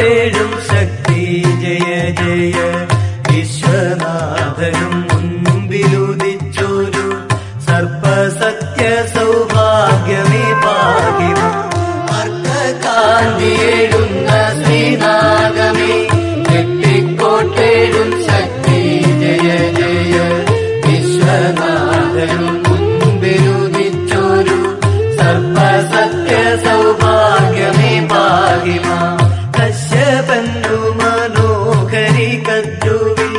വെട്ടിക്കോട്ടേഴും ശക്തി ജയ ജയ വിശ്വനാഥനും മുൻപിലുദിച്ചൊരു സർപ്പസത്യ സൗഭാഗ്യമേ ഭാഗ്യം അർദ്ധകാന്തിയേഴുന്ന ശ്രീനാഗമേ വെട്ടിക്കോട്ടേഴും ശക്തി ജയ ജയ വിശ്വനാഥനും മുൻപിലുദിച്ചൊരു സർപ്പസത്യ സൗഭാഗ്യമേ ഭാഗ്യമ കശ്യപന്നു മനോഹരി കദ്രുവിൽ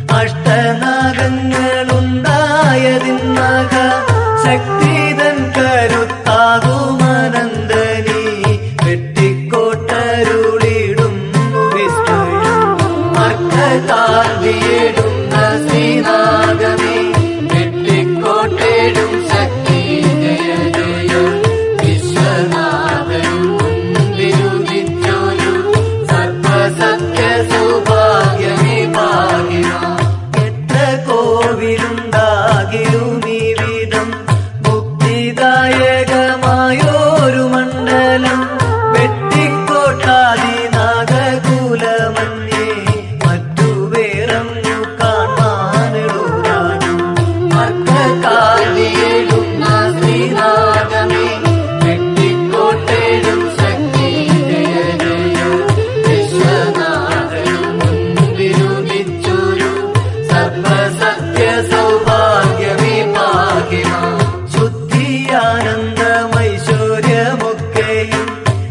അഷ്ടനാഗങ്ങളുണ്ടായതിന്നക ശക്തിതൻ കരുത്താകുമനന്ദനി വെട്ടിക്കോട്ടരുളിടും വിഷ്ണുയും അർദ്ധകാന്തിയിടുന്ന ശ്രീനാഗമേ വെട്ടിക്കോട്ടേടും ശക്തി ജയ ജയ വിശ്വനാഥനും മുൻപിലുദിച്ചൊരു സർവസത്യ സൗഭാഗ്യമേ ഭാഗ്യമ എത്ര കോവിലുണ്ടാകിലും ഈ വിധം മുക്തിദായകമായൊരു മണ്ഡലം വെട്ടിക്കോട്ടാതി നാഗകുലമന്യേ മറ്റു വേറങ്ങു കാണാനെഴുതാനും അർദ്ധകാലിയെഴുന്ന ശ്രീനാഗമേ വെട്ടിക്കോട്ടേഴും ശക്തി ജയ ജയ വിശ്വനാഥനും മുൻപിലുദിച്ചൊരു സർവസത്യ സൗഭാഗ്യമേ ഭാഗ്യമ ശുദ്ധിയാനന്ദമൈശ്വര്യമൊക്കെയും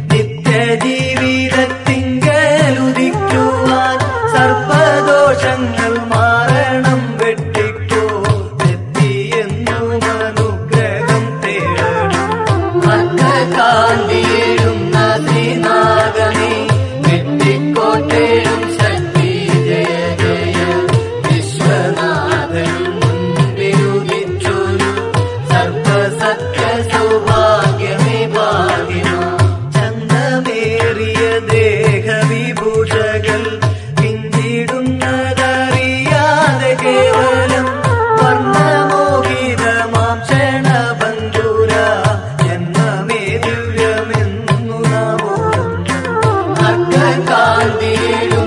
നിത്യജീവിതത്തിങ്കലുദിക്കുവാൻ സർവദോഷങ്ങൾ മാറണം വെട്ടിക്കോ എത്തിയെന്നും അനുഗ്രഹം തേടണം അർദ്ധകാന്തിയേഴുന്ന ശ്രീനാഗമേ വെട്ടിക്കോട്ടേഴും ശക്തി ജയ ജയ വിശ്വനാഥനും മുൻപിലുദിച്ചൊരു സർവസത്യ സൗഭാഗ്യമേ ഭാഗ്യമ ചന്തമേറിയ ദേഹവിഭൂഷകൾ പിഞ്ചിടുന്നതറിയാതെ കേവലം വർണ്ണമോഹിതമാം ക്ഷണബന്ധുര ജന്മമേ ദിവ്യമെന്നു നാമോദം അർദ്ധകാന്തിയിലും